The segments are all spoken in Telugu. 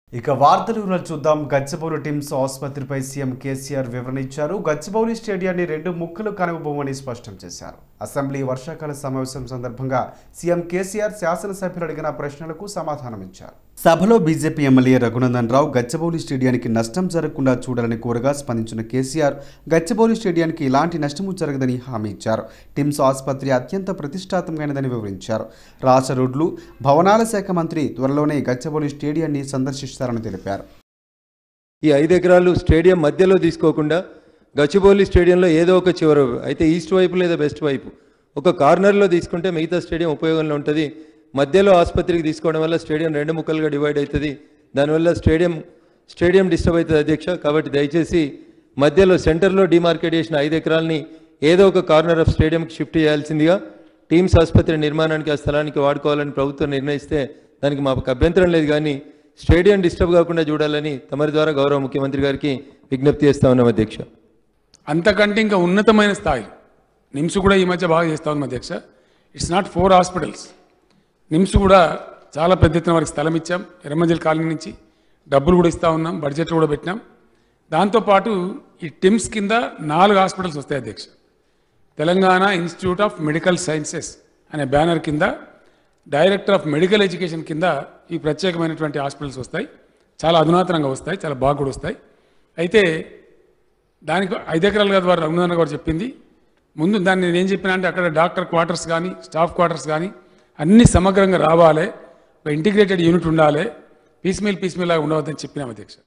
ఇక వార్తలు వివరాలు చూద్దాం గచ్చిబౌలి టీమ్స్ ఆసుపత్రిపై సీఎం కేసీఆర్ వివరణ ఇచ్చారు గచ్చిబౌలి స్టేడియాన్ని రెండు ముక్కలు కనుగొబోమని స్పష్టం చేశారు అసెంబ్లీ వర్షాకాల సమావేశం సందర్భంగా సీఎం కేసీఆర్ శాసనసభ్యులు అడిగిన ప్రశ్నలకు సమాధానమిచ్చారు సభలో బీజేపీ ఎమ్మెల్యే రఘునందన్ రావు గచ్చిబౌలి స్టేడియానికి నష్టం జరగకుండా చూడాలని కోరగా స్పందించిన కేసీఆర్ గచ్చిబౌలి స్టేడియానికి ఎలాంటి నష్టము జరగదని హామీ ఇచ్చారు టిమ్స్ ఆసుపత్రి అత్యంత ప్రతిష్టాత్మకమైనదని వివరించారు రాష్ట్ర రోడ్లు భవనాల శాఖ మంత్రి త్వరలోనే గచ్చిబౌలి స్టేడియాన్ని సందర్శిస్తారని తెలిపారు ఈ ఐదు ఎకరాలు స్టేడియం మధ్యలో తీసుకోకుండా గచ్చిబౌలి స్టేడియంలో ఏదో ఒక చివర అయితే ఈస్ట్ వైపు లేదా వెస్ట్ వైపు ఒక కార్నర్లో తీసుకుంటే మిగతా స్టేడియం ఉపయోగంలో ఉంటుంది మధ్యలో ఆసుపత్రికి తీసుకోవడం వల్ల స్టేడియం రెండు ముక్కలుగా డివైడ్ అవుతుంది దానివల్ల స్టేడియం స్టేడియం డిస్టర్బ్ అవుతుంది అధ్యక్ష కాబట్టి దయచేసి మధ్యలో సెంటర్లో డిమార్కెట్ చేసిన ఐదు ఎకరాలని ఏదో ఒక కార్నర్ ఆఫ్ స్టేడియంకి షిఫ్ట్ చేయాల్సిందిగా టీమ్స్ ఆసుపత్రి నిర్మాణానికి ఆ స్థలానికి వాడుకోవాలని ప్రభుత్వం నిర్ణయిస్తే దానికి మాకు అభ్యంతరం లేదు కానీ స్టేడియం డిస్టర్బ్ కాకుండా చూడాలని తమరి ద్వారా గౌరవ ముఖ్యమంత్రి గారికి విజ్ఞప్తి చేస్తా ఉన్నాం అధ్యక్ష అంతకంటే ఇంకా ఉన్నతమైన స్థాయిలో నిమ్స్ కూడా ఈ మధ్య బాగా చేస్తా ఉంది అధ్యక్ష it's not four hospitals NIMS కూడా చాలా పెద్ద ఎత్తున వారికి స్థలం ఇచ్చాం ఎర్రమంజల్ కాలనీ నుంచి డబ్బులు కూడా ఇస్తా ఉన్నాం బడ్జెట్లు కూడా పెట్టినాం దాంతోపాటు ఈ టిమ్స్ కింద నాలుగు హాస్పిటల్స్ వస్తాయి అధ్యక్ష Telangana institute of medical sciences అనే బ్యానర్ కింద డైరెక్టర్ ఆఫ్ మెడికల్ ఎడ్యుకేషన్ కింద ఈ ప్రత్యేకమైనటువంటి హాస్పిటల్స్ వస్తాయి చాలా అధునాతనంగా వస్తాయి చాలా బాగా కూడా వస్తాయి అయితే దానికి ఐదు ఎకరాలు కాదు వారు రఘునందన్ గారు చెప్పింది ముందు దాన్ని నేను ఏం చెప్పినా అంటే అక్కడ డాక్టర్ క్వార్టర్స్ కానీ స్టాఫ్ క్వార్టర్స్ కానీ అన్ని సమగ్రంగా రావాలి ఒక ఇంటిగ్రేటెడ్ యూనిట్ ఉండాలి పీస్ మీల్ పీస్ మీల్ లాగా ఉండవద్దని చెప్పినాం అధ్యక్ష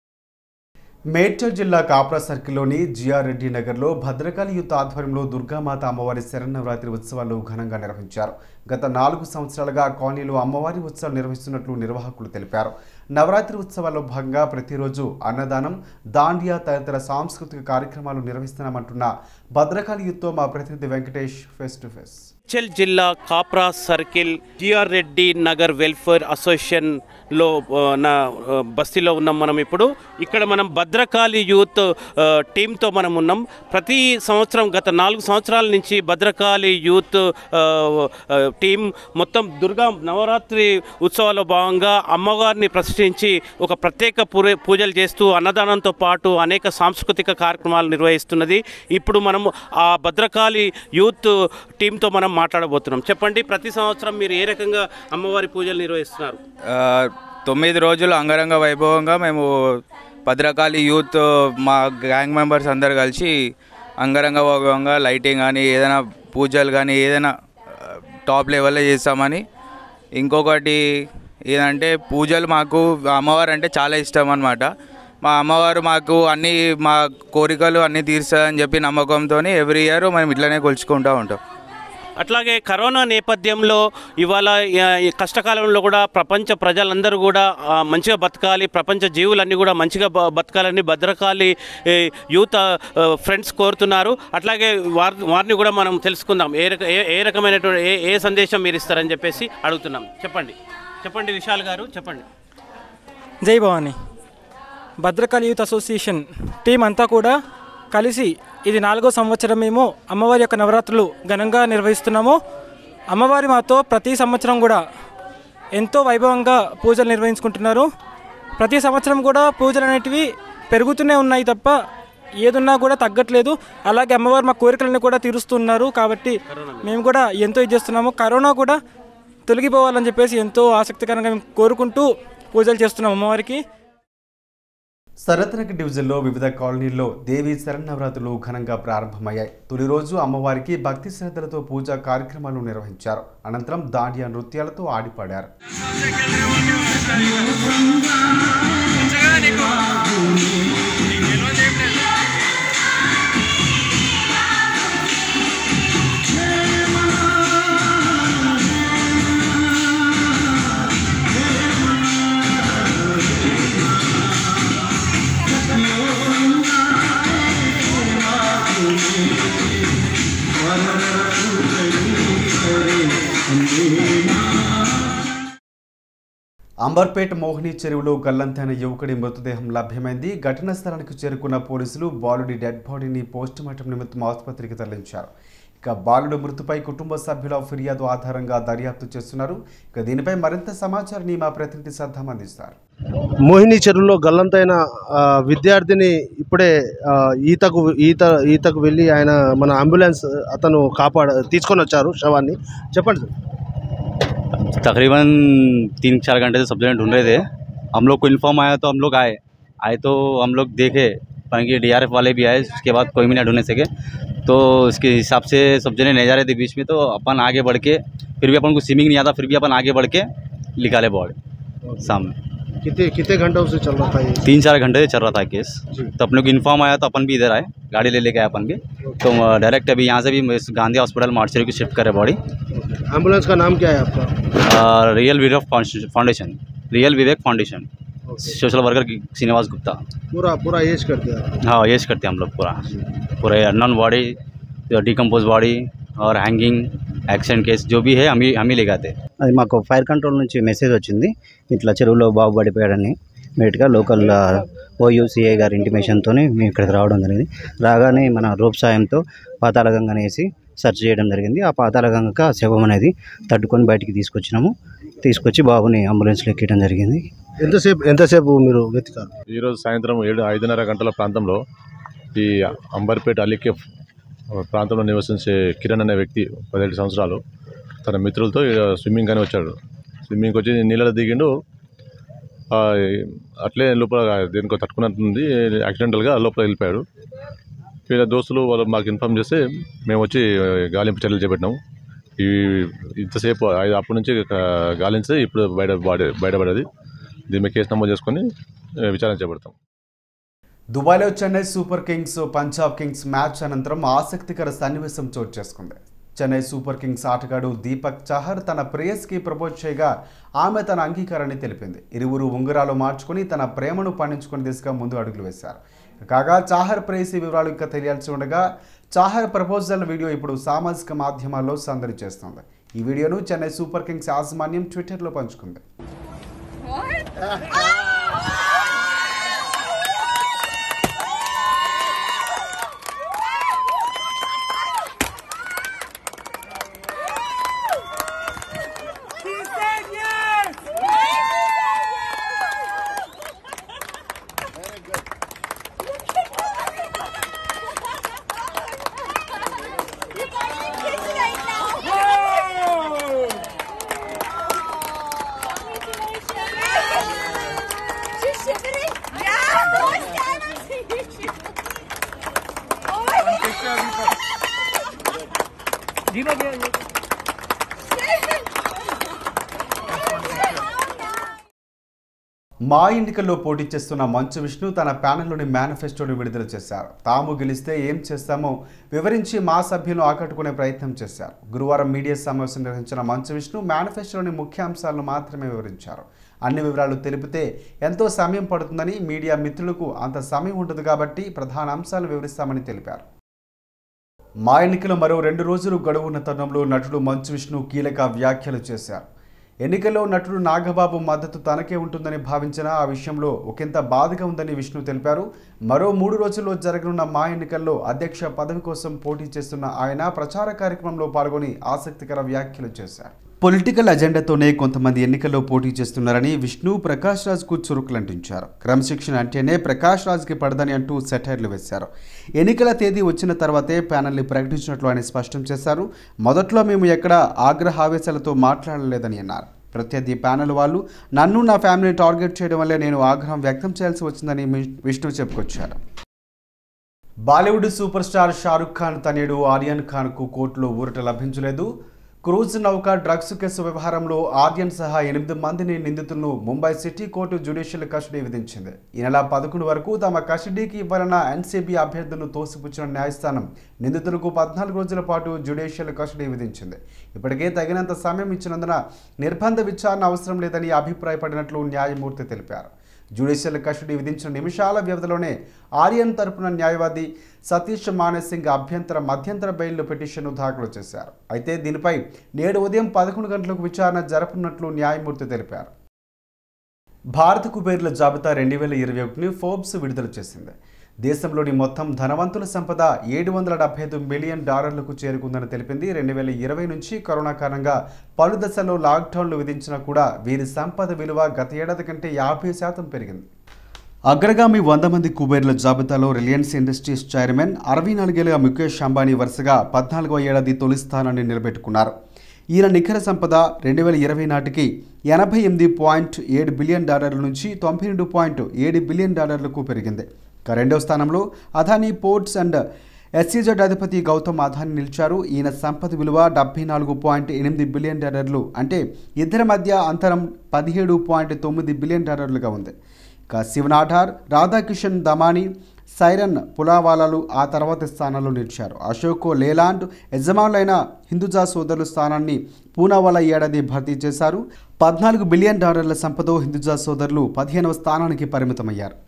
మేడ్చల్ జిల్లా కాప్రా సర్కిల్లోని జిఆర్ రెడ్డి నగర్లో భద్రకాళి యుద్ధ ఆధ్వర్యంలో దుర్గామాత అమ్మవారి శరన్నవరాత్రి ఉత్సవాలు ఘనంగా నిర్వహించారు గత నాలుగు సంవత్సరాలుగా కాలనీలో అమ్మవారి ఉత్సవాలు నిర్వహిస్తున్నట్లు నిర్వాహకులు తెలిపారు నవరాత్రి ఉత్సవాల్లో భాగంగా ప్రతిరోజు అన్నదానం దాండియా తదితర సాంస్కృతిక కార్యక్రమాలు నిర్వహిస్తున్నామంటున్న భద్రకాళి యుద్ధతో మా ప్రతినిధి Venkatesh face to face Medchal జిల్లా Kapra circle GR Reddy Nagar welfare అసోసియేషన్లో ఆ, నా ఆ, బస్తీలో ఉన్నాం మనం ఇప్పుడు ఇక్కడ మనం భద్రకాళి యూత్ ఆ, టీంతో మనం ఉన్నాం ప్రతి సంవత్సరం గత నాలుగు సంవత్సరాల నుంచి భద్రకాళి యూత్ ఆ, ఆ, టీం మొత్తం దుర్గా నవరాత్రి ఉత్సవాల్లో భాగంగా అమ్మవారిని ప్రతిష్ఠించి ఒక ప్రత్యేక పూరే పూజలు చేస్తూ అన్నదానంతో పాటు అనేక సాంస్కృతిక కార్యక్రమాలు నిర్వహిస్తున్నది ఇప్పుడు మనం ఆ భద్రకాళి యూత్ టీంతో మనం మాట్లాడబోతున్నాం చెప్పండి ప్రతి సంవత్సరం మీరు ఏ రకంగా అమ్మవారి పూజలు నిర్వహిస్తున్నారు ఆ, తొమ్మిది రోజులు అంగరంగ వైభవంగా మేము భద్రకాళి యూత్ మా గ్యాంగ్ మెంబర్స్ అందరు కలిసి అంగరంగ వైభవంగా లైటింగ్ కానీ ఏదైనా పూజలు కానీ ఏదైనా ఆ, టాప్ లెవెల్లో చేస్తామని ఇంకొకటి ఏదంటే పూజలు మాకు అమ్మవారు అంటే చాలా ఇష్టం అనమాట మా అమ్మవారు మాకు అన్ని మా కోరికలు అన్నీ తీరుస్తుందని చెప్పి నమ్మకంతో ఎవ్రీ ఇయర్ మేము ఇట్లనే కొలుచుకుంటూ ఉంటాం అట్లాగే కరోనా నేపథ్యంలో ఇవాళ ఆ, ఈ కష్టకాలంలో కూడా ప్రపంచ ప్రజలందరూ కూడా ఆ, మంచిగా బతకాలి ప్రపంచ జీవులన్నీ కూడా మంచిగా బ- బతకాలని భద్రకాళి ఏ, యూత్ ఆ, ఫ్రెండ్స్ కోరుతున్నారు అట్లాగే వారి వారిని కూడా మనం తెలుసుకుందాం ఏ రక ఏ ఏ రకమైనటువంటి ఏ ఏ సందేశం మీరు ఇస్తారని చెప్పేసి అడుగుతున్నాం చెప్పండి చెప్పండి విశాల్ గారు చెప్పండి జై Bhavani Bhadrakali youth association team అంతా కూడా కలిసి ఇది నాలుగో సంవత్సరం మేము అమ్మవారి యొక్క నవరాత్రులు ఘనంగా నిర్వహిస్తున్నాము అమ్మవారి మాతో ప్రతి సంవత్సరం కూడా ఎంతో వైభవంగా పూజలు నిర్వహించుకుంటున్నారు ప్రతి సంవత్సరం కూడా పూజలు అనేటివి పెరుగుతూనే ఉన్నాయి తప్ప ఏదున్నా కూడా తగ్గట్లేదు అలాగే అమ్మవారు మా కోరికలను కూడా తీరుస్తున్నారు కాబట్టి మేము కూడా ఎంతో ఇది చేస్తున్నాము కరోనా కూడా తొలగిపోవాలని చెప్పేసి ఎంతో ఆసక్తికరంగా మేము కోరుకుంటూ పూజలు చేస్తున్నాం అమ్మవారికి సరతనక డివిజన్లో వివిధ కాలనీల్లో దేవి శరన్నవరాత్రులు ఘనంగా ప్రారంభమయ్యాయి తొలి రోజు అమ్మవారికి భక్తి శ్రద్ధలతో పూజా కార్యక్రమాలు నిర్వహించారు అనంతరం దాండియా నృత్యాలతో ఆడిపాడారు అంబర్పేట మోహిని చెరువులో గల్లంతైన యువకుడి మృతదేహం లభ్యమైంది ఘటనా స్థలానికి చేరుకున్న పోలీసులు బాలుడి డెడ్ బాడీని పోస్టుమార్టం నిమిత్తం ఆసుపత్రికి తరలించారు ఇక ఇక బాలుడు మృతిపై కుటుంబ సభ్యుల ఫిర్యాదు ఆధారంగా దర్యాప్తు చేస్తున్నారు ఇక దీనిపై మరింత సమాచారాన్ని మా ప్రతినిధి సద్దం అందిస్తారు మోహిని చెరువులో గల్లంతైన ఆ, విద్యార్థిని ఇప్పుడే ఆ, ఈతకు ఈత ఈతకు వెళ్ళి ఆయన మన అంబులెన్స్ అతను కాపాడ తీసుకొని వచ్చారు శవాన్ని చెప్పండి సార్ तकरीबन तीन चार घंटे से सब जने ढूंढ रहे थे हम लोग को इन्फॉर्म आया तो हम लोग आए आए तो हम लोग देखे कि डीआरएफ वाले भी आए उसके बाद कोई भी ना ढूंढने सके तो इसके हिसाब से सब जने नहीं जा रहे थे बीच में तो अपन आगे बढ़ के फिर भी अपन को स्विमिंग नहीं आता फिर भी अपन आगे बढ़ के निकाले बॉडी सामने कितने कितने घंटों से चल रहा था ये तीन चार घंटे से चल रहा था केस जी। तो अपने को इन्फॉर्म आया तो अपन भी इधर आए गाड़ी ले लेके आए अपन भी तो डायरेक्ट अभी यहाँ से भी इस गांधी हॉस्पिटल मार्चरी को शिफ्ट करे बॉडी एम्बुलेंस का नाम क्या है आपका real Vivek foundation real Vivek foundation social worker Srinivas Gupta पूरा पूरा एज कर दिया हाँ यश करते हैं हम लोग पूरा पूरे अननोन बॉडी डिकम्पोज बॉडी और हैंगिंग एक्सीडेंट केस जो भी है हम ही हम ही ले गए थे అది మాకు ఫైర్ కంట్రోల్ నుంచి మెసేజ్ వచ్చింది ఇట్లా చెరువులో బాబు పడిపోయాడని ఇమీడియట్గా లోకల్ ఓయూసీఐ గారి ఇంటిమేషన్తో మేము ఇక్కడికి రావడం జరిగింది రాగానే మన రోప్ సాయంతో పాతాళ గంగని వేసి సెర్చ్ చేయడం జరిగింది ఆ పాతాళ గంగకు ఆ శవం అనేది తట్టుకొని బయటికి తీసుకొచ్చినాము తీసుకొచ్చి బాబుని అంబులెన్స్లో ఎక్కడం జరిగింది ఎంతసేపు ఎంతసేపు మీరు వెతికారు ఈరోజు సాయంత్రం ఏడు ఐదున్నర గంటల ప్రాంతంలో ఈ అంబర్పేట అలికే ప్రాంతంలో నివసించే కిరణ్ అనే వ్యక్తి పదిహేడు సంవత్సరాలు తన మిత్రులతో ఈడ స్విమ్మింగ్ అని వచ్చాడు స్విమ్మింగ్కి వచ్చి నీళ్ళలో దిగిండు ఆ, అట్లే లోపల దేనికో తట్టుకున్నట్టుంది యాక్సిడెంటల్గా లోపల వెళ్ళిపోయాడు వీళ్ళ దోస్తులు వాళ్ళు మాకు ఇన్ఫామ్ చేస్తే మేము వచ్చి గాలింపు చర్యలు చేపట్టినాము ఈ ఇంతసేపు ఐదు అప్పటి నుంచి ఆ, గాలించి ఇప్పుడు బయట బాడీ బయటపడేది దీని మీద కేసు నమోదు చేసుకొని ఆ, విచారణ చేపడతాం దుబాయ్లో Chennai super kings Punjab kings match అనంతరం ఆసక్తికర సన్నివేశం చోటు చేసుకుంది చెన్నై సూపర్ కింగ్స్ ఆటగాడు దీపక్ చహర్ తన ప్రేయస్కి ప్రపోజ్ చేయగా ఆమె తన అంగీకారాన్ని తెలిపింది ఇరువురు ఉంగరాలు మార్చుకుని తన ప్రేమను పండించుకునే దిశగా ముందు అడుగులు వేశారు కాగా చాహర్ ప్రేయసి వివరాలు ఇంకా తెలియాల్సి ఉండగా చాహర్ ప్రపోజల్ వీడియో ఇప్పుడు సామాజిక మాధ్యమాల్లో సందడి చేస్తోంది ఈ వీడియోను చెన్నై సూపర్ కింగ్స్ యాజమాన్యం ట్విట్టర్లో పంచుకుంది She's shivering. Yeah, don't stand on మా ఎన్నికల్లో పోటీ చేస్తున్న మంచు విష్ణు తన ప్యానెల్లోని మేనిఫెస్టోని విడుదల చేశారు తాము గెలిస్తే ఏం చేస్తామో వివరించి మా సభ్యులను ఆకట్టుకునే ప్రయత్నం చేశారు గురువారం మీడియా సమావేశం నిర్వహించిన మంచు విష్ణు మేనిఫెస్టోలోని ముఖ్య అంశాలను మాత్రమే వివరించారు అన్ని వివరాలు తెలిపితే ఎంతో సమయం పడుతుందని మీడియా మిత్రులకు అంత సమయం ఉండదు కాబట్టి ప్రధాన అంశాలు వివరిస్తామని తెలిపారు మా ఎన్నికలు మరో రెండు రోజులు గడువున్న తరుణంలో నటుడు మంచు విష్ణు కీలక వ్యాఖ్యలు చేశారు ఎన్నికల్లో నటుడు నాగబాబు మద్దతు తనకే ఉంటుందని భావించిన ఆ విషయంలో ఒకంత బాధగా ఉందని విష్ణు తెలిపారు మరో మూడు రోజుల్లో జరగనున్న మా ఎన్నికల్లో అధ్యక్ష పదవి కోసం పోటీ చేస్తున్న ఆయన ప్రచార కార్యక్రమంలో పాల్గొని ఆసక్తికర వ్యాఖ్యలు చేశారు పొలిటికల్ అజెండాతోనే కొంతమంది ఎన్నికల్లో పోటీ చేస్తున్నారని విష్ణు ప్రకాష్ రాజ్కు చురుకులంటించారు క్రమశిక్షణ అంటేనే ప్రకాష్ రాజ్కి పడదని అంటూ సెటైర్లు వేశారు ఎన్నికల తేదీ వచ్చిన తర్వాతే ప్యానల్ని ప్రకటించినట్లు ఆయన స్పష్టం చేశారు మొదట్లో మేము ఎక్కడ ఆగ్రహావేశాలతో మాట్లాడలేదని అన్నారు ప్రత్యర్థి ప్యానల్ వాళ్ళు నన్ను నా ఫ్యామిలీని టార్గెట్ చేయడం వల్లే నేను ఆగ్రహం వ్యక్తం చేయాల్సి వచ్చిందని మి- విష్ణు చెప్పుకొచ్చారు బాలీవుడ్ సూపర్ స్టార్ షారుఖ్ ఖాన్ తనయుడు ఆర్యన్ ఖాన్కు కోర్టులో ఊరట లభించలేదు క్రూజ్ నౌక డ్రగ్స్ కేసు వ్యవహారంలో ఆర్యన్ సహా ఎనిమిది మందిని నిందితులను Mumbai city court judicial custody విధించింది ఈ నెల పదకొండు వరకు తమ కస్టడీకి ఇవ్వాలన్న ఎన్సీబీ అభ్యర్థులను తోసిపుచ్చిన న్యాయస్థానం నిందితులకు పద్నాలుగు రోజుల పాటు జ్యుడిషియల్ కస్టడీ విధించింది ఇప్పటికే తగినంత సమయం ఇచ్చినందున నిర్బంధ విచారణ అవసరం లేదని అభిప్రాయపడినట్లు న్యాయమూర్తి తెలిపారు జ్యుడిషియల్ కస్టడీ విధించిన నిమిషాల వ్యవధిలోనే ఆర్యన్ తరపున న్యాయవాది సతీష్ మానేసింగ్ అభ్యంతర మధ్యంతర బెయిల్ పిటిషన్ను దాఖలు చేశారు అయితే దీనిపై నేడు ఉదయం పదకొండు గంటలకు విచారణ జరపనున్నట్లు న్యాయమూర్తి తెలిపారు భారత కుబేర్ల జాబితా రెండు వేల ఇరవై ఒకటిని ఫోర్బ్స్ విడుదల చేసింది దేశంలోని మొత్తం ధనవంతుల సంపద ఏడు వందల డెబ్బై ఐదు మిలియన్ డాలర్లకు చేరుకుందని తెలిపింది రెండు వేల ఇరవై నుంచి కరోనా కారణంగా పలు దశల్లో లాక్డౌన్లు విధించినా కూడా వీరి సంపద విలువ గత ఏడాది కంటే యాభై శాతం పెరిగింది అగ్రగామి వంద మంది కుబేర్ల జాబితాలో రిలయన్స్ ఇండస్ట్రీస్ చైర్మన్ అరవై నాలుగేళ్లుగా ముఖేష్ అంబానీ వరుసగా పద్నాలుగో ఏడాది తొలి స్థానాన్ని నిలబెట్టుకున్నారు ఈయన నిఖర సంపద రెండు వేల ఇరవై నాటికి ఎనభై ఎనిమిది పాయింట్ ఏడు బిలియన్ డాలర్ల నుంచి తొంభై రెండు పాయింట్ ఏడు బిలియన్ డాలర్లకు పెరిగింది ఇక రెండవ స్థానంలో అదానీ పోర్ట్స్ అండ్ ఎస్సీజెడ్ అధిపతి గౌతమ్ అదానీ నిలిచారు ఈయన సంపద విలువ డెబ్బై నాలుగు పాయింట్ ఎనిమిది బిలియన్ డాలర్లు అంటే ఇద్దరి మధ్య అంతరం పదిహేడు పాయింట్ తొమ్మిది బిలియన్ డాలర్లుగా ఉంది ఇక శివనాఠార్ రాధాకిషన్ దమాని సైరన్ పులావాలాలు ఆ తర్వాత స్థానంలో నిలిచారు అశోక్ లేలాండ్ యజమానులైన హిందూజా సోదరుల స్థానాన్ని పూనావాలా ఈ ఏడాది భర్తీ చేశారు పద్నాలుగు బిలియన్ డాలర్ల సంపద హిందూజా సోదరులు పదిహేనవ స్థానానికి పరిమితమయ్యారు